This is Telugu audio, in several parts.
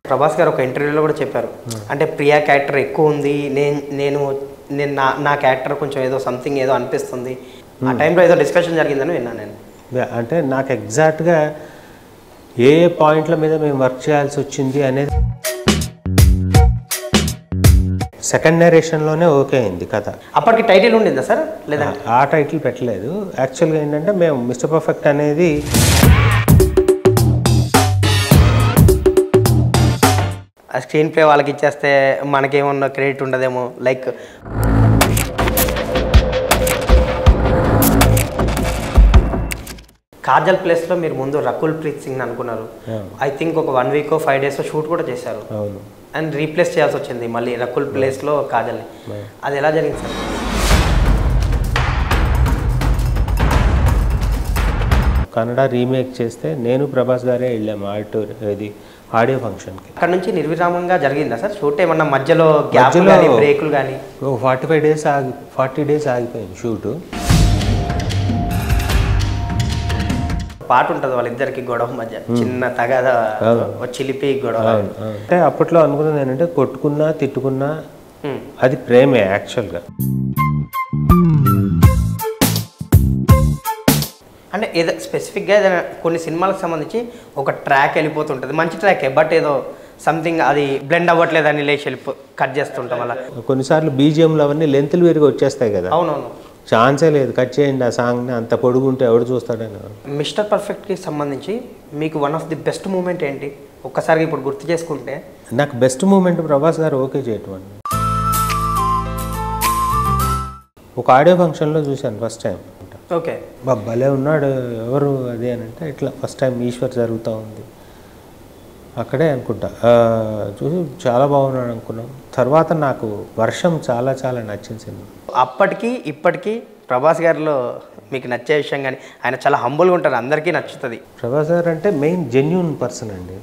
ప్రభాస్ గారు ఒక ఇంటర్వ్యూలో కూడా చెప్పారు అంటే ప్రియా క్యారెక్టర్ ఎక్కువ ఉంది నేను నేను నేను నా నా క్యారెక్టర్ కొంచెం ఏదో సంథింగ్ ఏదో అనిపిస్తుంది ఆ టైంలో ఏదో డిస్కషన్ జరిగిందని విన్నాను నేను యా, అంటే నాకు ఎగ్జాక్ట్గా ఏ ఏ పాయింట్ల మీద మేము వర్క్ చేయాల్సి వచ్చింది అనేది సెకండ్ నరేషన్లోనే ఓకే అయింది కథ అప్పటికి టైటిల్ ఉండిందా సార్ లేదా ఆ టైటిల్ పెట్టలేదు యాక్చువల్గా ఏంటంటే మేము మిస్టర్ పర్ఫెక్ట్ అనేది ఆ స్క్రీన్ ప్లే వాళ్ళకి ఇచ్చేస్తే మనకేమన్నా క్రెడిట్ ఉండదేమో లైక్ కాజల్ ప్లేస్లో మీరు ముందు రకుల్ ప్రీత్ సింగ్ అనుకున్నారు ఐ థింక్ ఒక one week five days shoot కూడా చేశారు అవును అండ్ రీప్లేస్ చేయాల్సి వచ్చింది మళ్ళీ రకుల్ ప్లేస్లో కాజల్ని అది ఎలా జరిగింది సార్ కన్నడ రీమేక్ చేస్తే నేను ప్రభాస్ గారే వెళ్ళాము ఆడిటోర్ ఇది ఆడియో ఫంక్షన్కి అక్కడ నుంచి నిర్విరామంగా జరిగిందా సార్ షూట్ ఏమన్నా మధ్యలో గ్యాప్ మధ్యలో- కానీ బ్రేకులు కానీ ఒక ఫార్టీ ఫైవ్ డేస్ ఆగి ఫార్టీ డేస్ ఆగిపోయింది షూటు పాట ఉంటుంది వాళ్ళిద్దరికి గొడవ మధ్య చిన్న తగాద ఓ చిలిపి గొడవ అంటే అప్పట్లో అనుకున్నది ఏంటంటే కొట్టుకున్నా తిట్టుకున్నా Hmm. అది ప్రేమే యాక్చువల్గా అంటే ఏదో స్పెసిఫిక్గా ఏదైనా కొన్ని సినిమాలకు సంబంధించి ఒక ట్రాక్ వెళ్ళిపోతుంటుంది మంచి ట్రాకే బట్ ఏదో సంథింగ్ అది బ్లెండ్ అవ్వట్లేదని లేచి వెళ్ళిపో కట్ చేస్తుంటాం అలా కొన్నిసార్లు బీజిఎంలు అవన్నీ లెంతులు విరిగి వచ్చేస్తాయి కదా అవునవును ఛాన్సే లేదు కట్ చేయండి ఆ సాంగ్ని అంత పొడుగుంటే ఎవడు చూస్తాడని మిస్టర్ పర్ఫెక్ట్కి సంబంధించి మీకు one of the best moment ఏంటి ఒక్కసారి ఇప్పుడు గుర్తు చేసుకుంటే నాకు బెస్ట్ మూమెంట్ ప్రభాస్ గారు ఓకే చేయటం అండి ఒక ఆడియో ఫంక్షన్లో చూశాను ఫస్ట్ టైం ఓకే బా భలే ఉన్నాడు ఎవరు అది అని అంటే ఇట్లా ఫస్ట్ టైం ఈశ్వర్ జరుగుతూ ఉంది అక్కడే అనుకుంటా ఆ, చూసి చాలా బాగున్నాడు అనుకున్నాం తర్వాత నాకు వర్షం చాలా చాలా నచ్చింది సినిమా అప్పటికి ఇప్పటికీ ప్రభాస్ గారిలో మీకు నచ్చే విషయం కానీ ఆయన చాలా హంబుల్గా ఉంటారు అందరికీ నచ్చుతుంది ప్రభాస్ గారు అంటే మెయిన్ జెన్యున్ పర్సన్ అండి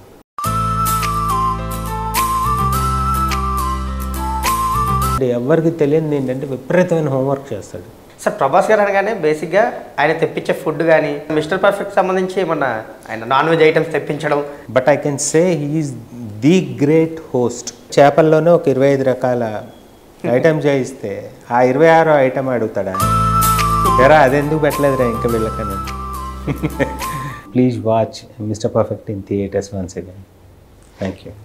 అంటే ఎవరికి తెలియని ఏంటంటే విపరీతమైన హోంవర్క్ చేస్తాడు సార్ ప్రభాస్ గారు అనగానే బేసిక్గా ఆయన తెప్పించే ఫుడ్ కానీ మిస్టర్ పర్ఫెక్ట్ సంబంధించి ఏమన్నా ఆయన నాన్ వెజ్ ఐటమ్స్ తెప్పించడం but I can say he is the great host చేపల్లోనే ఒక ఇరవై ఐదు రకాల ఐటమ్ చేయిస్తే ఆ ఇరవై ఆరో ఐటమ్ అడుగుతాడా ఎరా అదెందుకు పెట్టలేదురా ఇంకా వీళ్ళకన్నా please watch Mister Perfect in theatres once again thank you